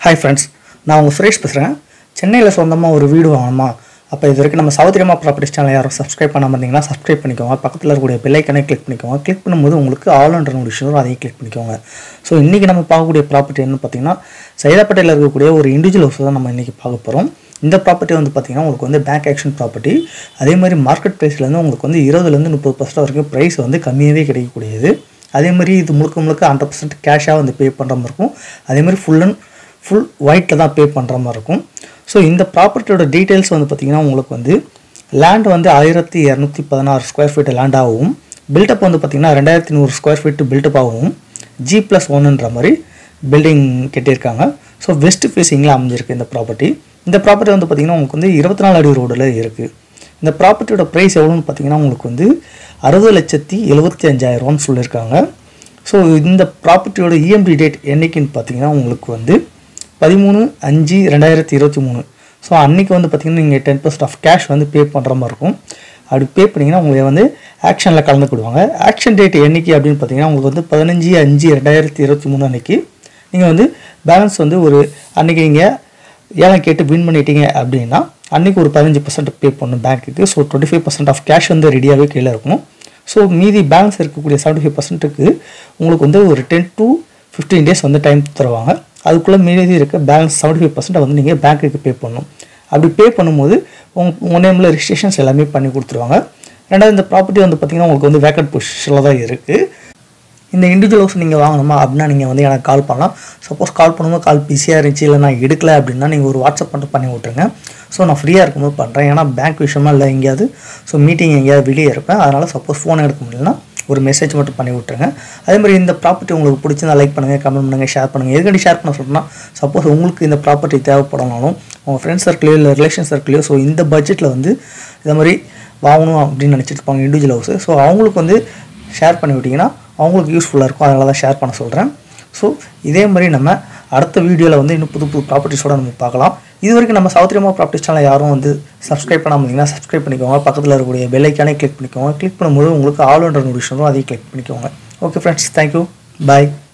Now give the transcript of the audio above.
hi friends நான் உங்கள் சுரேஷ் பேசுகிறேன் சென்னையில் சொந்தமாக ஒரு வீடு வாங்கணுமா அப்போ இது வரைக்கும் நம்ம சௌத்ரியமா ப்ராப்பர்ட்டிஸ் சேனல் யாரும் சப்ஸ்கிரைப் பண்ணாம இருந்தீங்கன்னா சப்ஸ்கிரைப் பண்ணிக்கோங்க பக்கத்தில் இருக்கக்கூடிய பெல்லைக்கனே கிளிக் பண்ணிக்கோங்க கிளிக் பண்ணும்போது உங்களுக்கு ஆல் அண்டர் நோட்டிஃபிகேஷன் வரும் அதையும் கிளிக் பண்ணிக்கோங்க ஸோ இன்றைக்கி நம்ம பார்க்கக்கூடிய ப்ராப்பர்ட்டி என்னன்னு பார்த்தீங்கன்னா சைதாப்பேட்டையில் இருக்கக்கூடிய ஒரு இண்டிவிஜுவல் ஹவுஸ் தான் நம்ம இன்றைக்கி பார்க்க போகிறோம் இந்த ப்ராப்பர்ட்டி வந்து பார்த்தீங்கன்னா உங்களுக்கு வந்து பேங்க் ஆக்ஷன் ப்ராப்பர்ட்டி அதே மாதிரி மார்க்கெட் ப்ரைஸ்லேருந்து உங்களுக்கு வந்து இருபதுலேருந்து முப்பது பர்சன்ட் வரைக்கும் ப்ரைஸ் வந்து கம்மியாகவே கிடைக்கக்கூடியது அதே மாதிரி இது முழுக்க முழுக்க ஹண்ட்ரட் பர்சன்ட் கேஷாக வந்து பே பண்ணுற மாதிரி இருக்கும் அதே மாதிரி ஃபுல் அண்ட் ஃபுல் ஒயிட்டில் தான் பே பண்ணுற மாதிரி இருக்கும் ஸோ இந்த ப்ராப்பர்ட்டியோட டீட்டெயில்ஸ் வந்து பார்த்திங்கன்னா உங்களுக்கு வந்து லேண்ட் வந்து ஆயிரத்தி இரநூத்தி பதினாறு ஸ்கொயர் ஃபீட் லேண்டாகவும் பில்டப் வந்து பார்த்திங்கன்னா ரெண்டாயிரத்தி நூறு ஸ்கொயர் ஃபீட் பில்டப் ஆகவும் ஜி ப்ளஸ் ஒன்னுன்ற மாதிரி பில்டிங் கட்டியிருக்காங்க ஸோ வெஸ்ட் ஃபேஸிங்கில் அமைஞ்சிருக்கு இந்த ப்ராப்பர்ட்டி இந்த ப்ராப்பர்ட்டி வந்து பார்த்திங்கன்னா உங்களுக்கு வந்து இருபத்தி நாலு அடி ரோடில் இருக்குது இந்த ப்ராப்பர்ட்டியோட ப்ரைஸ் எவ்வளோன்னு பார்த்தீங்கன்னா உங்களுக்கு வந்து அறுபது லட்சத்தி எழுபத்தி அஞ்சாயிரம்னு சொல்லியிருக்காங்க ஸோ இந்த ப்ராப்பர்ட்டியோட இஎம்டி டேட் என்னைக்குன்னு பார்த்தீங்கன்னா உங்களுக்கு வந்து பதிமூணு அஞ்சு ரெண்டாயிரத்தி இருபத்தி மூணு ஸோ அன்றைக்கி வந்து பார்த்திங்கன்னா நீங்கள் டென் பர்சன்ட் ஆஃப் கேஷ் வந்து பே பண்ணுற மாதிரி இருக்கும் அப்படி பே பண்ணிங்கன்னா உங்களுக்கு வந்து ஆக்ஷனில் கலந்துக்கிடுவாங்க ஆக்ஷன் டேட் என்னைக்கு அப்படின்னு பார்த்தீங்கன்னா உங்களுக்கு வந்து பதினஞ்சு அஞ்சு ரெண்டாயிரத்தி இருபத்தி மூணு அன்னைக்கு நீங்கள் வந்து பேலன்ஸ் வந்து ஒரு அன்றைக்கி நீங்கள் ஏலம் கேட்டு வின் பண்ணிட்டீங்க அப்படின்னா அன்றைக்கி ஒரு பதினஞ்சு பர்சன்ட் பே பண்ணணும் பேங்க்குக்கு so twenty five percent of cash வந்து ரெடியாகவே கீழே இருக்கணும் ஸோ மீதி பேலன்ஸ் இருக்கக்கூடிய செவன்ட்டி ஃபைவ் பர்சன்ட்டுக்கு உங்களுக்கு வந்து ஒரு டென் டு ஃபிஃப்டீன் டேஸ் வந்து டைம் தருவாங்க அதுக்குள்ளே மீதி இருக்க பேலன்ஸ் செவன்ட்டி ஃபைவ் பர்சன்ட் வந்து நீங்கள் பேங்க்குக்கு பே பண்ணணும் அப்படி பே பண்ணும்போது உங்க உங்கள் நேமில் ரிஜிஸ்ட்ரேஷன்ஸ் எல்லாமே பண்ணி கொடுத்துருவாங்க ரெண்டாவது இந்த ப்ராப்பர்ட்டி வந்து பார்த்திங்கன்னா உங்களுக்கு வந்து வேக்கட் பொசிஷனில் தான் இருக்குது இந்த இண்டிவிஜுவல் ஹவுஸ் நீங்கள் வாங்கணுமா அப்படின்னா நீங்கள் வந்து எனக்கு கால் பண்ணலாம் சப்போஸ் கால் பண்ணும்போது கால் பிஸியாக இருந்துச்சு இல்லை நான் எடுக்கல அப்படின்னா நீங்கள் ஒரு வாட்ஸ்அப் பண்ணிட்டு பண்ணி விட்ருங்க ஸோ நான் ஃப்ரீயாக இருக்கும்போது பண்ணுறேன் ஏன்னா பேங்க் விஷயமா இல்லை எங்கேயாவது ஸோ மீட்டிங் எங்கேயாவது வெளியே இருப்பேன் அதனால் சப்போஸ் ஃபோன் எடுக்க முடியலன்னா ஒரு மெசேஜ் மட்டும் பண்ணி விட்ருங்க அதே மாதிரி இந்த ப்ராப்பர்ட்டி உங்களுக்கு பிடிச்சிருந்தா லைக் பண்ணுங்கள் கமெண்ட் பண்ணுங்கள் ஷேர் பண்ணுங்கள் எதுக்கடி ஷேர் பண்ண சொல்கிறேன்னா சப்போஸ் உங்களுக்கு இந்த ப்ராப்பர்ட்டி தேவைப்படனாலும் உங்கள் ஃப்ரெண்ட்ஸ் சர்க்கிளையோ இல்லை ரிலேஷன் சர்க்கிளையோ ஸோ இந்த பட்ஜெட்டில் வந்து இந்த மாதிரி வாங்கணும் அப்படின்னு நினச்சிட்டு இருப்பாங்க இண்டிவிஜுவல் ஹவுஸ் ஸோ அவங்களுக்கு வந்து ஷேர் பண்ணி விட்டிங்கன்னா அவங்களுக்கு யூஸ்ஃபுல்லாக இருக்கும் அதனால தான் ஷேர் பண்ண சொல்கிறேன் ஸோ இதே மாதிரி நம்ம அடுத்த வீடியோவில் வந்து இன்னும் புது புது ப்ராப்பர்ட்டிஸோட நம்ம பார்க்கலாம் இது வரைக்கும் நம்ம சௌத்ரியமா ப்ராப்பர்ட்டிஸ் சேனல் யாரும் வந்து சப்ஸ்கிரைப் பண்ணாமல் இருந்தீங்கன்னா சப்ஸ்கிரைப் பண்ணிக்கோங்க பக்கத்தில் இருக்கக்கூடிய பெல் ஐக்கானே கிளிக் பண்ணிக்கோங்க கிளிக் பண்ணும்போது உங்களுக்கு ஆல் ஒன்ற நோட்டிஃபிகேஷன் வரும் அதையும் கிளிக் பண்ணிக்கோங்க ஓகே ஃப்ரெண்ட்ஸ் தேங்க்யூ பாய்